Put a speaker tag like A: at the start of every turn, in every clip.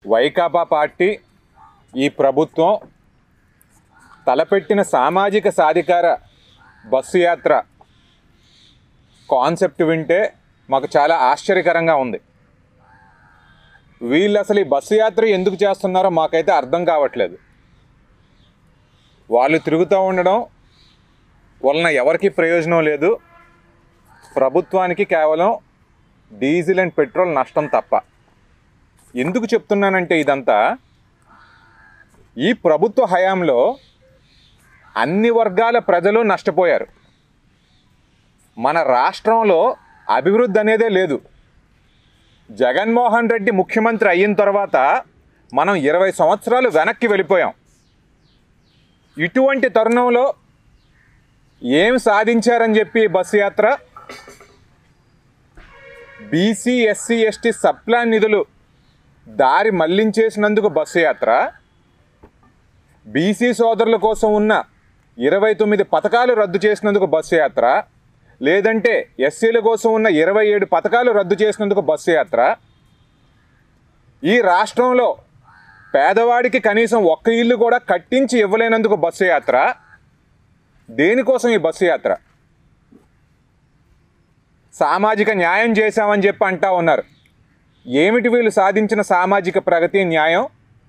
A: Vaikapa party ఈ ప్రభుత్వం తలపెట్టిన సామాజిక సాధికార బస్సు యాత్ర కాన్సెప్ట్ వింటే మాకు చాలా ఆశ్చర్యకరంగా ఉంది వీళ్ళు అసలు ఈ బస్సు యాత్ర ఎందుకు చేస్తున్నారో మాకైతే అర్థం కావట్లేదు వాళ్ళు తిరుగుతూ ఉండడం వలన ఎవరికి ప్రయోజనం లేదు ప్రభుత్వానికి కేవలం డీజిల్ అండ్ పెట్రోల్ నష్టం తప్ప ఎందుకు చెప్తున్నానంటే ఇదంతా ఈ ప్రభుత్వ హయాంలో అన్ని వర్గాల ప్రజలు నష్టపోయారు మన రాష్ట్రంలో అభివృద్ధి అనేదే లేదు జగన్మోహన్ రెడ్డి ముఖ్యమంత్రి అయిన తర్వాత మనం ఇరవై సంవత్సరాలు వెనక్కి వెళ్ళిపోయాం ఇటువంటి తరుణంలో ఏం సాధించారని చెప్పి ఈ బస్సు యాత్ర బీసీ ఎస్సీ ఎస్టీ సప్లాన్ నిధులు దారి మళ్లించేసినందుకు బస్సు యాత్ర బీసీ సోదరుల కోసం ఉన్న ఇరవై తొమ్మిది పథకాలు రద్దు చేసినందుకు బస్సు యాత్ర లేదంటే ఎస్సీల కోసం ఉన్న ఇరవై ఏడు పథకాలు రద్దు చేసినందుకు బస్సు యాత్ర ఈ రాష్ట్రంలో పేదవాడికి కనీసం ఒక్క ఇల్లు కూడా కట్టించి ఇవ్వలేనందుకు బస్సు యాత్ర దేనికోసం ఈ బస్సు యాత్ర సామాజిక న్యాయం చేశామని చెప్పి అంటా ఉన్నారు ఏమిటి వీళ్ళు సాధించిన సామాజిక ప్రగతి న్యాయం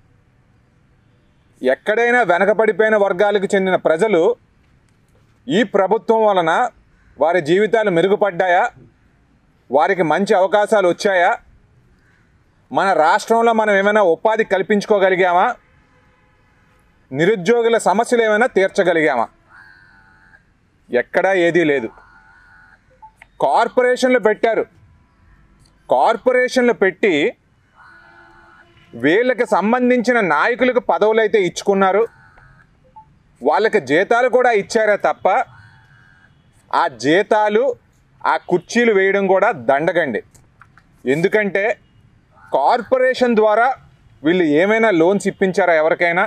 A: ఎక్కడైనా వెనకబడిపోయిన వర్గాలకు చెందిన ప్రజలు ఈ ప్రభుత్వం వలన వారి జీవితాలు మెరుగుపడ్డాయా వారికి మంచి అవకాశాలు వచ్చాయా మన రాష్ట్రంలో మనం ఏమైనా ఉపాధి కల్పించుకోగలిగామా నిరుద్యోగుల సమస్యలు ఏమైనా తీర్చగలిగామా ఎక్కడా ఏదీ లేదు కార్పొరేషన్లు పెట్టారు కార్పొరేషన్లు పెట్టి వీళ్ళకి సంబంధించిన నాయకులకు పదవులు అయితే ఇచ్చుకున్నారు వాళ్ళకి జీతాలు కూడా ఇచ్చారే తప్ప ఆ జీతాలు ఆ కుర్చీలు వేయడం కూడా దండగండి ఎందుకంటే కార్పొరేషన్ ద్వారా వీళ్ళు ఏమైనా లోన్స్ ఇప్పించారా ఎవరికైనా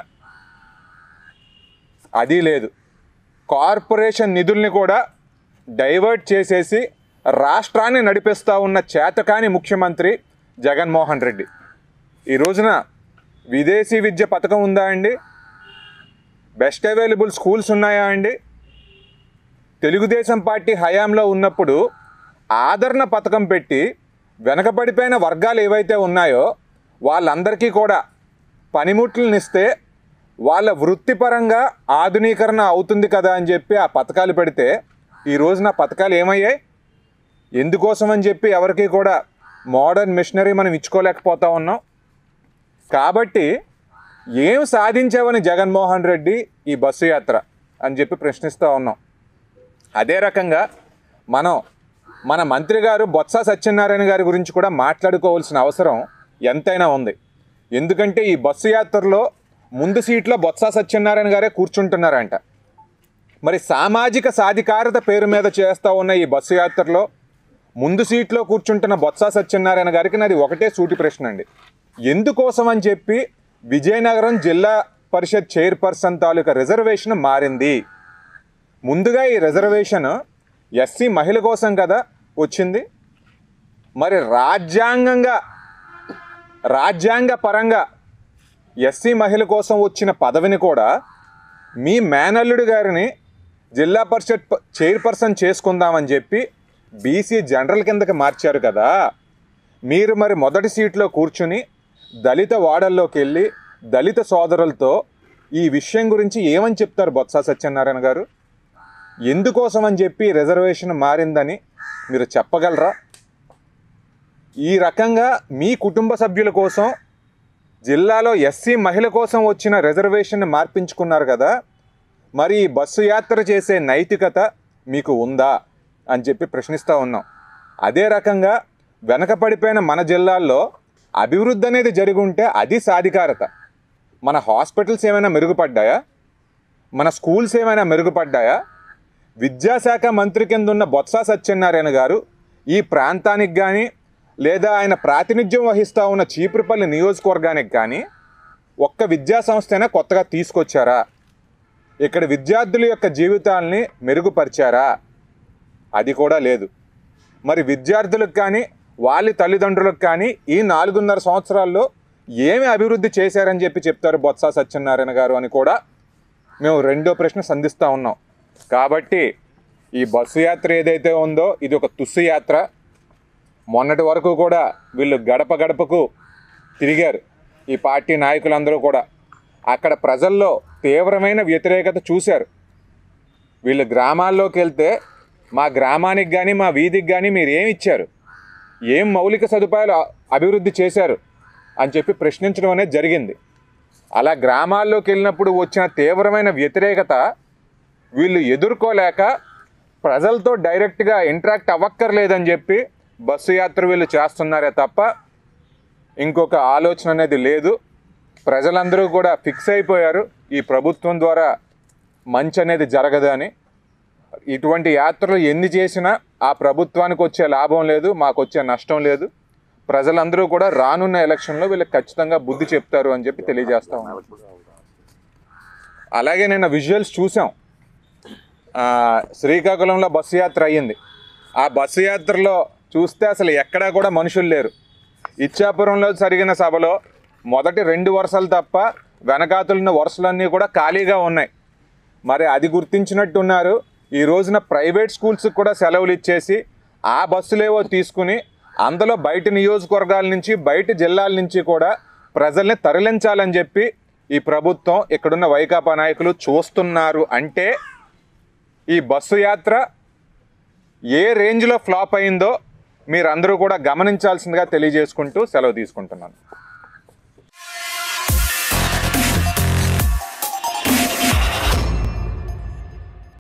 A: అది లేదు కార్పొరేషన్ నిధుల్ని కూడా డైవర్ట్ చేసేసి రాష్ట్రాన్ని నడిపిస్తూ ఉన్న చేతకాని ముఖ్యమంత్రి జగన్మోహన్ రెడ్డి ఈ రోజున విదేశీ విద్య పథకం ఉందా అండి బెస్ట్ అవైలబుల్ స్కూల్స్ ఉన్నాయా అండి తెలుగుదేశం పార్టీ హయాంలో ఉన్నప్పుడు ఆదరణ పథకం పెట్టి వెనకబడిపోయిన వర్గాలు ఏవైతే ఉన్నాయో వాళ్ళందరికీ కూడా పనిముట్లను ఇస్తే వాళ్ళ వృత్తిపరంగా ఆధునీకరణ అవుతుంది కదా అని చెప్పి ఆ పథకాలు పెడితే ఈ రోజున పథకాలు ఏమయ్యాయి ఎందుకోసం అని చెప్పి ఎవరికి కూడా మోడర్న్ మిషనరీ మనం ఇచ్చుకోలేకపోతా ఉన్నాం కాబట్టి ఏం సాధించావని జగన్మోహన్ రెడ్డి ఈ బస్సు యాత్ర అని చెప్పి ప్రశ్నిస్తూ ఉన్నాం అదే రకంగా మనం మన మంత్రి గారు బొత్స సత్యనారాయణ గారి గురించి కూడా మాట్లాడుకోవాల్సిన అవసరం ఎంతైనా ఉంది ఎందుకంటే ఈ బస్సు యాత్రలో ముందు సీట్లో బొత్స సత్యనారాయణ గారే కూర్చుంటున్నారంట మరి సామాజిక సాధికారత పేరు మీద చేస్తూ ఉన్న ఈ బస్సు యాత్రలో ముందు సీట్లో కూర్చుంటున్న బొత్స సత్యనారాయణ గారికి నాది ఒకటే సూటి ప్రశ్న అండి ఎందుకోసం అని చెప్పి విజయనగరం జిల్లా పరిషత్ చైర్పర్సన్ తాలూకా రిజర్వేషన్ మారింది ముందుగా ఈ రిజర్వేషన్ ఎస్సీ మహిళ కోసం కదా వచ్చింది మరి రాజ్యాంగంగా రాజ్యాంగ పరంగా ఎస్సీ మహిళ కోసం వచ్చిన పదవిని కూడా మీ మేనల్లుడు గారిని జిల్లా పరిషత్ ప- చైర్పర్సన్ చేసుకుందామని చెప్పి బీసీ జనరల్ కిందకి మార్చారు కదా మీరు మరి మొదటి సీట్లో కూర్చుని దళిత వాడల్లోకి వెళ్ళి దళిత సోదరులతో ఈ విషయం గురించి ఏమని చెప్తారు బొత్స సత్యనారాయణ గారు ఎందుకోసం అని చెప్పి రిజర్వేషన్ మారిందని మీరు చెప్పగలరా ఈ రకంగా మీ కుటుంబ సభ్యుల కోసం జిల్లాలో ఎస్సీ మహిళ కోసం వచ్చిన రిజర్వేషన్ మార్పించుకున్నారు కదా మరి ఈ బస్సు యాత్ర చేసే నైతికత మీకు ఉందా అని చెప్పి ప్రశ్నిస్తూ ఉన్నాం అదే రకంగా వెనకపడిపోయిన మన జిల్లాల్లో అభివృద్ధి అనేది జరిగి ఉంటే అది సాధికారత మన హాస్పిటల్స్ ఏమైనా మెరుగుపడ్డాయా మన స్కూల్స్ ఏమైనా మెరుగుపడ్డాయా విద్యాశాఖ మంత్రి కింద ఉన్న బొత్స సత్యనారాయణ గారు ఈ ప్రాంతానికి కానీ లేదా ఆయన ప్రాతినిధ్యం వహిస్తూ ఉన్న చీపురుపల్లి నియోజకవర్గానికి కానీ ఒక్క విద్యా సంస్థైనా కొత్తగా తీసుకొచ్చారా ఇక్కడ విద్యార్థుల యొక్క జీవితాల్ని మెరుగుపరిచారా అది కూడా లేదు మరి విద్యార్థులకు కానీ వాళ్ళ తల్లిదండ్రులకు కానీ ఈ నాలుగున్నర సంవత్సరాల్లో ఏమి అభివృద్ధి చేశారని చెప్పి చెప్తారు బొత్స సత్యనారాయణ గారు అని కూడా మేము రెండో ప్రశ్న సంధిస్తూ ఉన్నాం కాబట్టి ఈ బస్సు యాత్ర ఏదైతే ఉందో ఇది ఒక తుస్సు యాత్ర మొన్నటి వరకు కూడా వీళ్ళు గడప గడపకు తిరిగారు ఈ పార్టీ నాయకులందరూ కూడా అక్కడ ప్రజల్లో తీవ్రమైన వ్యతిరేకత చూశారు వీళ్ళు గ్రామాల్లోకి వెళ్తే మా గ్రామానికి కానీ మా వీధికి కానీ మీరు ఏమి ఇచ్చారు ఏం మౌలిక సదుపాయాలు అ- అభివృద్ధి చేశారు అని చెప్పి ప్రశ్నించడం అనేది జరిగింది అలా గ్రామాల్లోకి వెళ్ళినప్పుడు వచ్చిన తీవ్రమైన వ్యతిరేకత వీళ్ళు ఎదుర్కోలేక ప్రజలతో డైరెక్ట్గా ఇంటరాక్ట్ అవ్వక్కర్లేదని చెప్పి బస్సు యాత్ర వీళ్ళు చేస్తున్నారే తప్ప ఇంకొక ఆలోచన అనేది లేదు ప్రజలందరూ కూడా ఫిక్స్ అయిపోయారు ఈ ప్రభుత్వం ద్వారా మంచి అనేది జరగదు అని ఇటువంటి యాత్రలు ఎన్ని చేసినా ఆ ప్రభుత్వానికి వచ్చే లాభం లేదు మాకు వచ్చే నష్టం లేదు ప్రజలందరూ కూడా రానున్న ఎలక్షన్లో వీళ్ళకి ఖచ్చితంగా బుద్ధి చెప్తారు అని చెప్పి తెలియజేస్తా ఉన్నారు అలాగే నేను విజువల్స్ చూసాం ఆ, శ్రీకాకుళంలో బస్సు యాత్ర అయ్యింది ఆ బస్సు యాత్రలో చూస్తే అసలు ఎక్కడా కూడా మనుషులు లేరు ఇచ్చాపురంలో జరిగిన సభలో మొదటి రెండు వరుసలు తప్ప వెనకాతులున్న వరుసలన్నీ కూడా ఖాళీగా ఉన్నాయి మరి అది గుర్తించినట్టున్నారు ఈ రోజున ప్రైవేట్ స్కూల్స్కి కూడా సెలవులు ఇచ్చేసి ఆ బస్సులేవో తీసుకుని అందులో బయట నియోజకవర్గాల నుంచి బయట జిల్లాల నుంచి కూడా ప్రజల్ని తరలించాలని చెప్పి ఈ ప్రభుత్వం ఇక్కడున్న వైకాపా నాయకులు చూస్తున్నారు అంటే ఈ బస్సు యాత్ర ఏ రేంజ్లో ఫ్లాప్ అయిందో మీరందరూ కూడా గమనించాల్సిందిగా తెలియజేసుకుంటూ సెలవు తీసుకుంటున్నాను